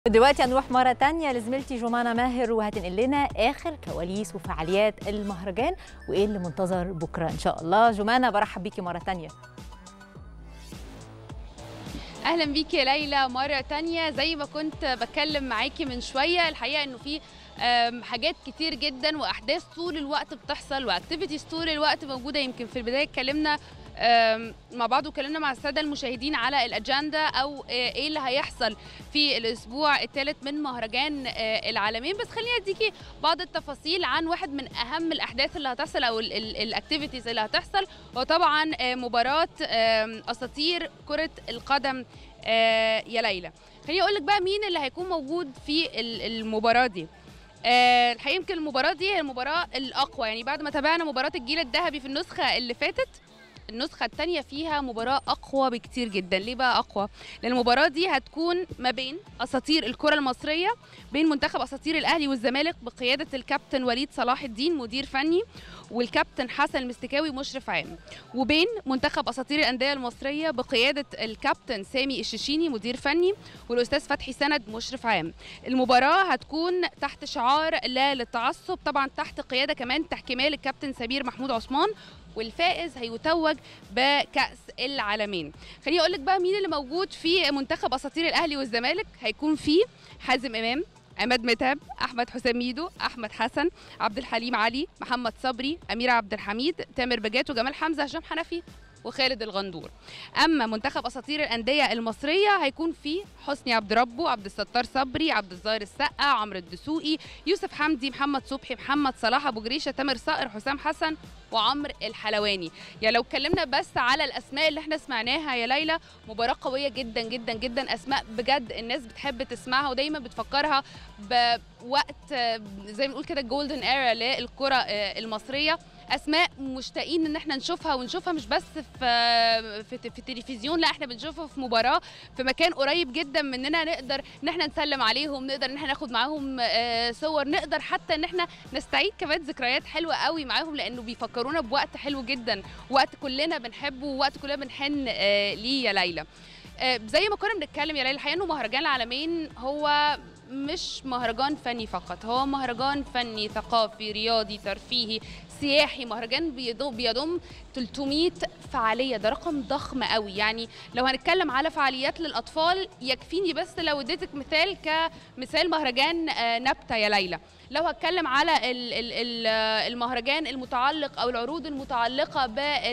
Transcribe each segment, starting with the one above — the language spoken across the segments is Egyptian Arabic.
دلوقتي هنروح مرة تانية لزميلتي جمانة ماهر وهتنقل لنا آخر كواليس وفعاليات المهرجان وإيه اللي منتظر بكرة إن شاء الله جمانة برحب بيكي مرة تانية اهلا بيكي يا ليلى مره تانية زي ما كنت بتكلم معاكي من شويه الحقيقه انه في أم، حاجات كتير جدا واحداث طول الوقت بتحصل واكتيفيتيز طول الوقت موجوده يمكن في البدايه اتكلمنا أم، مع بعض واتكلمنا مع الساده المشاهدين على الاجنده او آه، ايه اللي هيحصل في الاسبوع الثالث من مهرجان آه، العالمين بس خليني اديكي بعض التفاصيل عن واحد من اهم الاحداث اللي هتحصل او الاكتيفيتيز اللي هتحصل وطبعا آه، مباراه آم، اساطير كره القدم آه، يا ليلى خليني اقول لك بقى مين اللي هيكون موجود في ال- المباراه دي آه، الحقيقه يمكن المباراه دي هي المباراه الاقوى يعني بعد ما تابعنا مباراه الجيل الذهبي في النسخه اللي فاتت النسخة الثانية فيها مباراة أقوى بكتير جدا، ليه بقى أقوى؟ لأن المباراة دي هتكون ما بين أساطير الكرة المصرية بين منتخب أساطير الأهلي والزمالك بقيادة الكابتن وليد صلاح الدين مدير فني والكابتن حسن المستكاوي مشرف عام وبين منتخب أساطير الأندية المصرية بقيادة الكابتن سامي الششيني مدير فني والأستاذ فتحي سند مشرف عام المباراة هتكون تحت شعار لا للتعصب طبعا تحت قيادة كمان تحكيمية للكابتن سمير محمود عثمان والفائز هيتوج بكأس العالمين خليني اقول لك بقى مين اللي موجود في منتخب اساطير الاهلي والزمالك هيكون فيه حازم امام عماد متعب احمد حسام ميدو احمد حسن عبد الحليم علي محمد صبري اميره عبد الحميد تامر بجات وجمال حمزه هشام حنفي وخالد الغندور اما منتخب اساطير الانديه المصريه هيكون فيه حسني عبد ربه عبد الستار صبري عبد الظاهر السقا عمرو الدسوقي يوسف حمدي محمد صبحي محمد صلاح ابو جريشه تامر صقر حسام حسن وعمرو الحلواني يعني لو اتكلمنا بس على الاسماء اللي احنا سمعناها يا ليلى مباراه قويه جدا جدا جدا اسماء بجد الناس بتحب تسمعها ودايما بتفكرها بوقت آه، زي ما نقول كده جولدن ايرا للكره آه، المصريه اسماء مشتاقين ان احنا نشوفها ونشوفها مش بس في في, في التلفزيون لا احنا بنشوفها في مباراه في مكان قريب جدا مننا نقدر ان احنا نسلم عليهم نقدر ان احنا ناخد معاهم آه، صور نقدر حتى ان احنا نستعيد كمان ذكريات حلوه قوي معاهم لانه بيفكرونا بوقت حلو جدا وقت كلنا بنحبه ووقت كلنا بنحن آه، ليه يا ليلى آه، زي ما كنا بنتكلم يا ليلى الحقيقه انه مهرجان العالمين هو مش مهرجان فني فقط هو مهرجان فني ثقافي رياضي ترفيهي سياحي مهرجان بيضم, بيضم 300 فعاليه ده رقم ضخم قوي يعني لو هنتكلم على فعاليات للاطفال يكفيني بس لو اديتك مثال كمثال مهرجان آه، نبته يا ليلى لو هتكلم على ال- ال- ال- آه، المهرجان المتعلق او العروض المتعلقه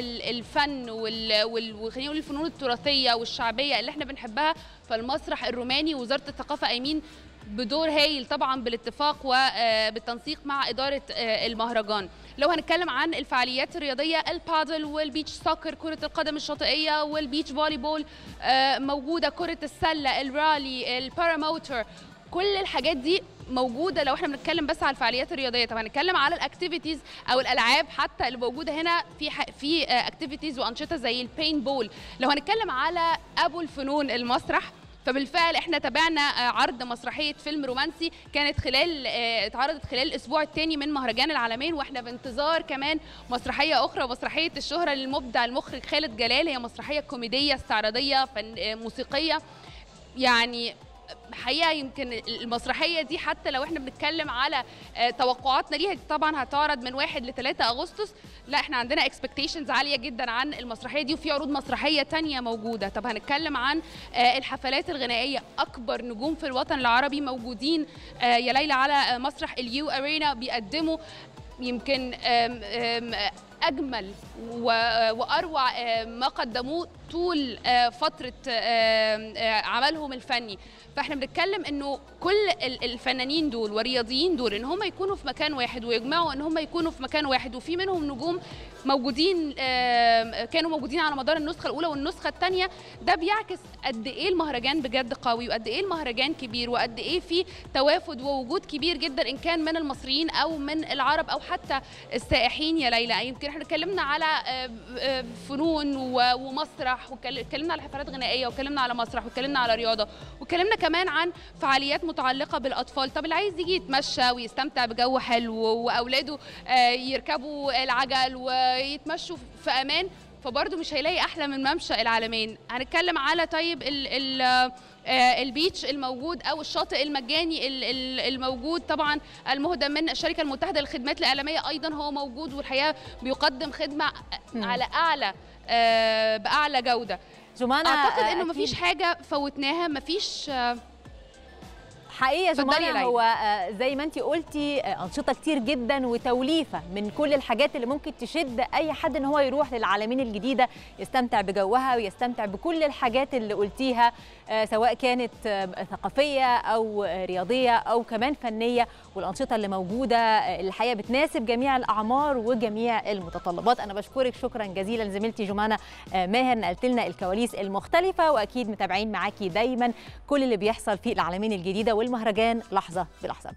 بالفن وال- وال- وخلينا نقول الفنون التراثيه والشعبيه اللي احنا بنحبها فالمسرح الروماني ووزاره الثقافه قايمين بدور هايل طبعا بالاتفاق وبالتنسيق مع اداره آه، المهرجان لو هنتكلم عن الفعاليات الرياضيه البادل والبيتش سوكر كره القدم الشاطئيه والبيتش فولي بول آه، موجوده كره السله الرالي الباراموتر كل الحاجات دي موجوده لو احنا بنتكلم بس على الفعاليات الرياضيه طب هنتكلم على الاكتيفيتيز او الالعاب حتى اللي موجوده هنا في ح... في اكتيفيتيز وانشطه زي البين بول لو هنتكلم على ابو الفنون المسرح فبالفعل احنا تابعنا آه، عرض مسرحيه فيلم رومانسي كانت خلال آه، اتعرضت خلال الاسبوع الثاني من مهرجان العالمين واحنا بانتظار كمان مسرحيه اخرى مسرحيه الشهره للمبدع المخرج خالد جلال هي مسرحيه كوميديه استعراضيه فن آه، موسيقيه يعني حقيقه يمكن المسرحيه دي حتى لو احنا بنتكلم على آه، توقعاتنا ليها دي طبعا هتعرض من 1 ل 3 اغسطس لا احنا عندنا اكسبكتيشنز عاليه جدا عن المسرحيه دي وفي عروض مسرحيه تانية موجوده طب هنتكلم عن آه، الحفلات الغنائيه اكبر نجوم في الوطن العربي موجودين آه، يا ليلى على آه، مسرح اليو ارينا بيقدموا يمكن آم، آم، اجمل و- واروع آم، ما قدموه طول آه، فتره آم، آه، عملهم الفني فاحنا بنتكلم انه كل ال- الفنانين دول والرياضيين دول ان هم يكونوا في مكان واحد ويجمعوا ان هم يكونوا في مكان واحد وفي منهم نجوم موجودين آم، كانوا موجودين على مدار النسخه الاولى والنسخه الثانيه ده بيعكس قد ايه المهرجان بجد قوي وقد ايه المهرجان كبير وقد ايه في توافد ووجود كبير جدا ان كان من المصريين او من العرب او حتى السائحين يا ليلى يمكن احنا اتكلمنا على آه، آه، فنون و- ومسرح واتكلمنا على حفلات غنائيه واتكلمنا على مسرح واتكلمنا على رياضه واتكلمنا كمان عن فعاليات متعلقه بالاطفال طب اللي عايز يجي يتمشى ويستمتع بجو حلو واولاده آه، يركبوا العجل ويتمشوا في امان فبرضه مش هيلاقي احلى من ممشى العالمين هنتكلم على طيب ال ال آه، البيتش الموجود او الشاطئ المجاني ال- ال- الموجود طبعا المهدى من الشركه المتحده للخدمات الاعلاميه ايضا هو موجود والحقيقه بيقدم خدمه مم. على اعلى آه، باعلى جوده جمانة اعتقد آه، انه أكيد مفيش حاجه فوتناها مفيش آه، حقيقه اتفضلي يا جمانة ليلى. هو آه، زي ما انت قلتي آه، انشطه كتير جدا وتوليفه من كل الحاجات اللي ممكن تشد اي حد ان هو يروح للعالمين الجديده يستمتع بجوها ويستمتع بكل الحاجات اللي قلتيها آه، سواء كانت آه، ثقافيه او آه، رياضيه او كمان فنيه والانشطه اللي موجوده آه، الحقيقه بتناسب جميع الاعمار وجميع المتطلبات انا بشكرك شكرا جزيلا زميلتي جمانه آه، ماهر نقلت لنا الكواليس المختلفه واكيد متابعين معاكي دايما كل اللي بيحصل في العالمين الجديده والمهرجان لحظه بلحظه